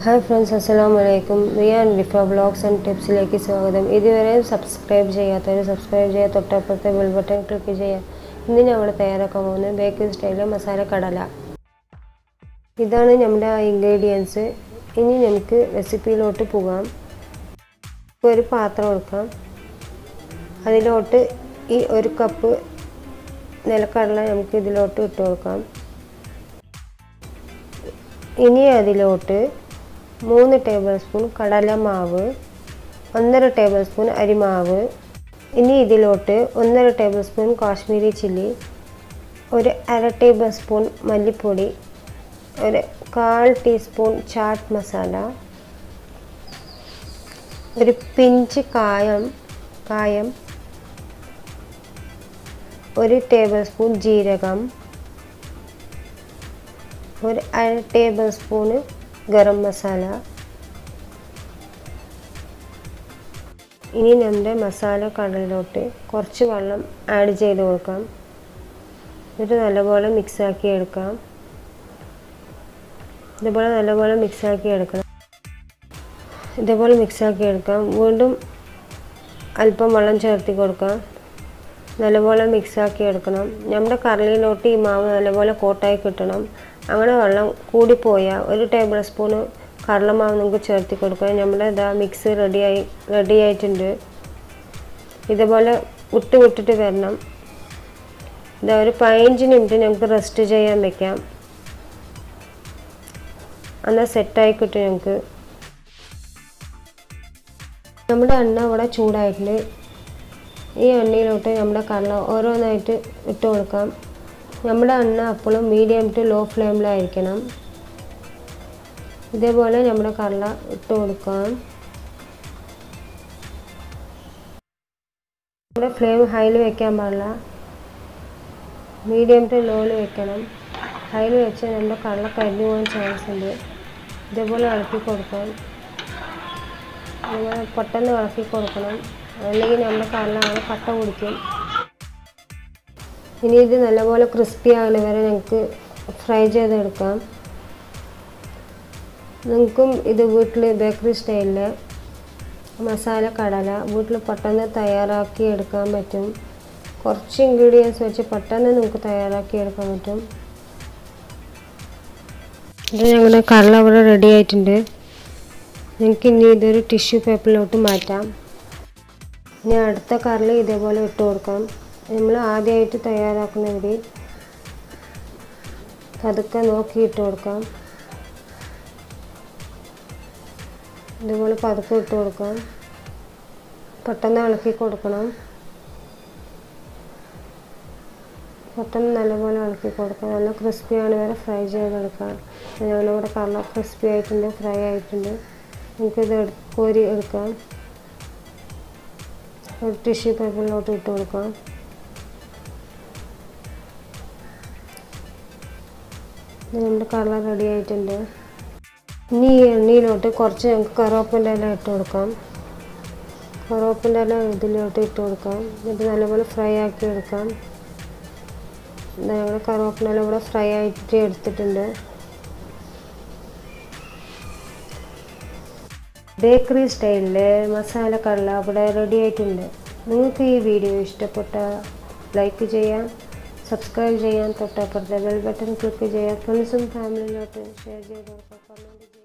hi friends അസ്സലാമു അലൈക്കും Riyan Lifa blogs and ടിപ്സിലേക്ക് സ്വാഗതം ഇതുവരെ സബ്സ്ക്രൈബ് ചെയ്യാത്തവർ സബ്സ്ക്രൈബ് ചെയ്യുക തൊട്ടപ്പുറത്തെ ബെൽ ബട്ടൺ ക്ലിക്ക് ചെയ്യുക ഇന്ന് നമ്മൾ തയ്യാറാക്കാൻ പോകുന്നത് ബേക്കറി സ്റ്റൈലിലെ മസാല കടല ഇതാണ് നമ്മുടെ ഇൻഗ്രീഡിയൻസ് ഇനി നമുക്ക് റെസിപ്പിയിലോട്ട് പോകാം ഒരു പാത്രം എടുക്കാം അതിലോട്ട് ഈ ഒരു കപ്പ് നിലക്കടല നമുക്ക് ഇതിലോട്ട് ഇട്ട് കൊടുക്കാം ഇനി അതിലോട്ട് മൂന്ന് ടേബിൾ സ്പൂൺ കടലമാവ് ഒന്നര ടേബിൾ സ്പൂൺ അരിമാവ് ഇനി ഇതിലോട്ട് ഒന്നര ടേബിൾ സ്പൂൺ കാശ്മീരി ചില്ലി ഒരു അര ടേബിൾ സ്പൂൺ മല്ലിപ്പൊടി ഒരു കാൽ ടീസ്പൂൺ ചാട്ട് മസാല ഒരു പിഞ്ച് കായം കായം ഒരു ടേബിൾ സ്പൂൺ ജീരകം ഒരു അര ടേബിൾ സ്പൂണ് ഗരം മസാല ഇനി നമ്മുടെ മസാല കടലിലോട്ട് കുറച്ച് വെള്ളം ആഡ് ചെയ്ത് കൊടുക്കാം എന്നിട്ട് നല്ലപോലെ മിക്സാക്കി എടുക്കാം ഇതുപോലെ നല്ലപോലെ മിക്സാക്കി എടുക്കണം ഇതേപോലെ മിക്സാക്കി എടുക്കാം വീണ്ടും അല്പം വെള്ളം ചേർത്തി കൊടുക്കാം നല്ലപോലെ മിക്സാക്കി എടുക്കണം നമ്മുടെ കറിയിലോട്ട് ഈ മാവ് നല്ലപോലെ കോട്ടായി കിട്ടണം അങ്ങനെ വെള്ളം കൂടിപ്പോയാൽ ഒരു ടേബിൾ സ്പൂണ് കടലമാവ് നമുക്ക് ചേർത്തി കൊടുക്കാം നമ്മുടെ ഇതാ മിക്സ് റെഡിയായി റെഡി ആയിട്ടുണ്ട് ഇതേപോലെ വിട്ട് വിട്ടിട്ട് വരണം ഇതാ ഒരു പതിനഞ്ച് മിനിറ്റ് നമുക്ക് റെസ്റ്റ് ചെയ്യാൻ വെക്കാം എന്നാൽ സെറ്റായി കിട്ടും ഞങ്ങൾക്ക് നമ്മുടെ എണ്ണ ഇവിടെ ചൂടായിട്ടുണ്ട് ഈ എണ്ണയിലോട്ട് നമ്മുടെ കടല ഓരോന്നായിട്ട് ഇട്ട് കൊടുക്കാം നമ്മുടെ എണ്ണ അപ്പോഴും മീഡിയം ടു ലോ ഫ്ലെയിമിലായിരിക്കണം ഇതേപോലെ നമ്മുടെ കടല ഇട്ട് കൊടുക്കാം നമ്മുടെ ഫ്ലെയിം ഹൈയിൽ വെക്കാൻ പാടില്ല മീഡിയം ടു ലോയിൽ വെക്കണം ഹൈയിൽ വെച്ച് നമ്മുടെ കടല കരിഞ്ഞു പോകാൻ ചാൻസ് ഉണ്ട് ഇതേപോലെ ഇളക്കി കൊടുക്കാം അങ്ങനെ പെട്ടെന്ന് ഇളക്കി കൊടുക്കണം അല്ലെങ്കിൽ നമ്മുടെ കടല അങ്ങനെ കട്ട കുടിക്കും ഇനി ഇത് നല്ലപോലെ ക്രിസ്പി ആകുന്ന വരെ ഞങ്ങൾക്ക് ഫ്രൈ ചെയ്തെടുക്കാം നിങ്ങൾക്കും ഇത് വീട്ടിൽ ബേക്കറി സ്റ്റൈലിൽ മസാല കടല വീട്ടിൽ പെട്ടെന്ന് തയ്യാറാക്കി എടുക്കാൻ പറ്റും കുറച്ച് ഇൻഗ്രീഡിയൻസ് വെച്ച് പെട്ടെന്ന് നിങ്ങൾക്ക് തയ്യാറാക്കി എടുക്കാൻ പറ്റും ഇത് ഞങ്ങളുടെ കടല ഇവിടെ റെഡി ആയിട്ടുണ്ട് നിങ്ങൾക്ക് ഇനി ഇതൊരു ടിഷ്യൂ പേപ്പറിലോട്ട് മാറ്റാം ഇനി അടുത്ത കറിൽ ഇതേപോലെ ഇട്ട് കൊടുക്കാം നമ്മൾ ആദ്യമായിട്ട് തയ്യാറാക്കുന്നവർ പതുക്കെ നോക്കി ഇട്ട് കൊടുക്കാം ഇതുപോലെ പതുക്കെ ഇട്ട് കൊടുക്കാം പെട്ടെന്ന് ഇളക്കി കൊടുക്കണം പെട്ടെന്ന് നല്ലപോലെ ഇളക്കി കൊടുക്കാം നല്ല ക്രിസ്പി ആണ് വരെ ഫ്രൈ ചെയ്തെടുക്കാം ഞങ്ങളിവിടെ കടല ക്രിസ്പി ആയിട്ടുണ്ട് ഫ്രൈ ആയിട്ടുണ്ട് നമുക്കിത് കോരി എടുക്കാം ഒരു ടിഷ്യൂ പേപ്പറിലോട്ട് ഇട്ട് കൊടുക്കാം നമ്മുടെ കടല റെഡി ആയിട്ടുണ്ട് ഇനി ഈ എണ്ണയിലോട്ട് കുറച്ച് ഞങ്ങൾക്ക് കറുവപ്പിൻ്റെ ഇല ഇട്ട് കൊടുക്കാം കറുവപ്പിൻ്റെ ഇല ഇതിലോട്ട് ഇട്ട് കൊടുക്കാം എന്നിട്ട് നല്ലപോലെ ഫ്രൈ ആക്കി എടുക്കാം ഞങ്ങൾ കറുവപ്പിൻ്റെ ഇല ഇവിടെ ഫ്രൈ ആയിട്ട് എടുത്തിട്ടുണ്ട് ബേക്കറി സ്റ്റൈലിൽ മസാല കടല അവിടെ റെഡി ആയിട്ടുണ്ട് നിങ്ങൾക്ക് ഈ വീഡിയോ ഇഷ്ടപ്പെട്ട ലൈക്ക് ചെയ്യാം സബ്സ്ക്രൈബ് ചെയ്യാൻ തൊട്ടപ്പുറത്തെ ബെൽ ബട്ടൺ ക്ലിക്ക് ചെയ്യാം ഫ്രണ്ട്സും ഫാമിലിയിലോട്ട് ഷെയർ ചെയ്ത് കൊടുക്കാം കമൻറ്റ് ചെയ്യാം